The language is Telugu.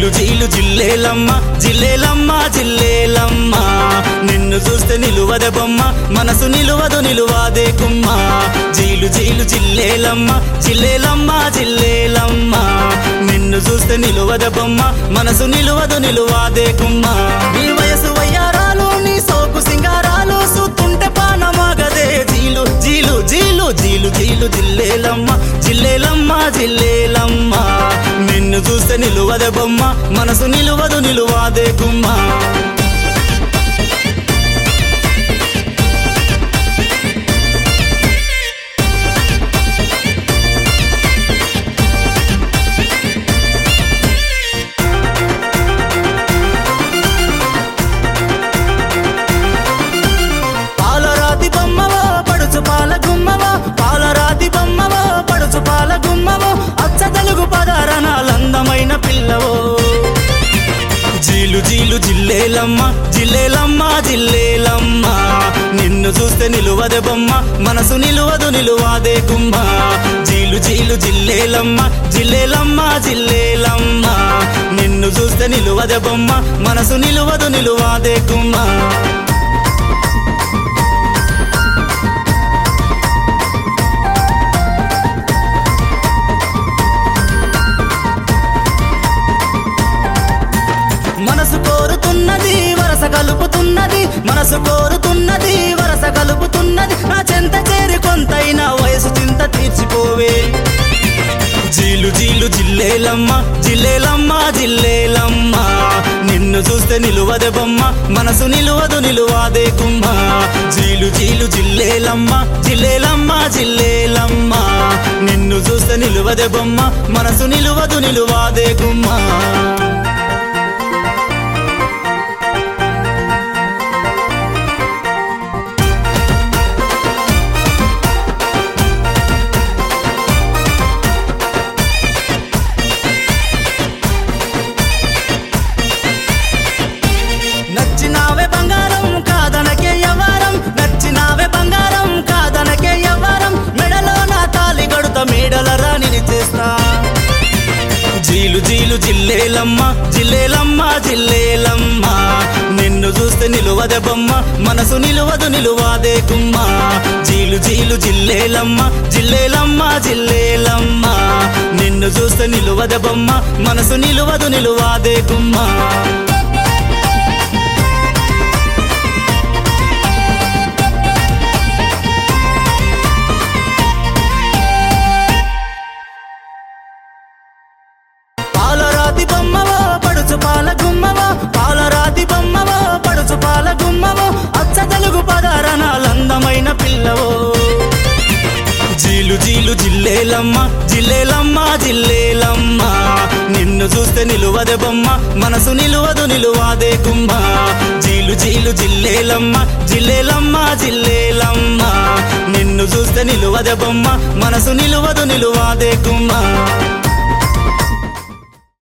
జీలు జీలు జిల్లేలమ్మ జిల్లేలమ్మ జిల్లేలమ్మ నిన్ను చూస్తే నిలువదే బొమ్మ మనసు నిలువదు నిలువాదే కుమ్మ జీలు జీలు జిల్లేలమ్మ జిల్లేలమ్మ జిల్లేలమ్మ నిన్ను చూస్తే నిలువదే బొమ్మ మనసు నిలువదు నిలువాదే కుమ్మ నీ వయసు వయ్యారాలు నీ సోకు సింగారాలు సూతుంటే పానమాగదే జీలు జీలు జీలు జీలు జీలు జిల్లేలమ్మ జిల్లేలమ్మ జిల్లేలమ్మ నిన్ను చూస్తే నిలువదే బొమ్మ మనసు నిలువదు నిలువాదే గుమ్మ పాలరాతి బొమ్మవో పడుచు పాల గుమ్మవో పాలరాతి బొమ్మవో పడుచు పాల గుమ్మవో అచ్చ తెలుగు పదారణాలందమైన పిల్లవో జీలు జీలు జిల్లేలమ్మ జిల్లేలమ్మ జిల్లేలమ్మ నిన్ను చూస్తే నిలువదే బొమ్మ మనసు నిలువదు నిలువాదే గుమ్మ జీలు జీలు జిల్లేలమ్మ జిల్లేలమ్మ జిల్లేలమ్మ నిన్ను చూస్తే నిలువదే బొమ్మ మనసు నిలువదు నిలువాదే గుమ్మ మనసు కోరుతున్నది వరస కలుపుతున్నది మనసు కోరుతున్నది వరస కలుపుతున్నది నా చెంత చేరి కొంతైనా వయసు చింత తీర్చిపోవే జీలు జీలు జిల్లేలమ్మ జిల్లేలమ్మ జిల్లేలమ్మ నిన్ను చూస్తే నిలువదే బొమ్మ మనసు నిలువదు నిలువాదే కుమ్మ జీలు జీలు జిల్లేలమ్మ జిల్లేలమ్మ జిల్లేలమ్మ నిన్ను చూస్తే నిలువదే బొమ్మ మనసు నిలువదు నిలువాదే గుమ్మ నచ్చినావే బంగారం కాదనకే యవారం నచ్చినావే బంగారం కాదనకే యవారం మెడలో నా తాలి గడుత మేడల రాణిని చేస్తా జీలు జీలు జిల్లేలమ్మ జిల్లేలమ్మ జిల్లేలమ్మ నిన్ను చూస్తే నిలువదే బొమ్మ మనసు నిలువదు నిలువాదే గుమ్మ జీలు జీలు జిల్లేలమ్మ జిల్లేలమ్మ జిల్లేలమ్మ నిన్ను చూస్తే నిలువదే బొమ్మ మనసు నిలువదు నిలువాదే గుమ్మ పాలరాతి బొమ్మవో పడుచు పాల గుమ్మవో పాలరాతి బొమ్మవో పడుచు పాల గుమ్మవో అచ్చ తెలుగు పదారణాలందమైన పిల్లవో జీలు జీలు జిల్లేలమ్మ జిల్లేలమ్మ జిల్లేలమ్మ నిన్ను చూస్తే నిలువదే బొమ్మ మనసు నిలువదు నిలువాదే గుమ్మ జీలు జీలు జిల్లేలమ్మ జిల్లేలమ్మ జిల్లేలమ్మ నిన్ను చూస్తే నిలువదే బొమ్మ మనసు నిలువదు నిలువాదే గుమ్మ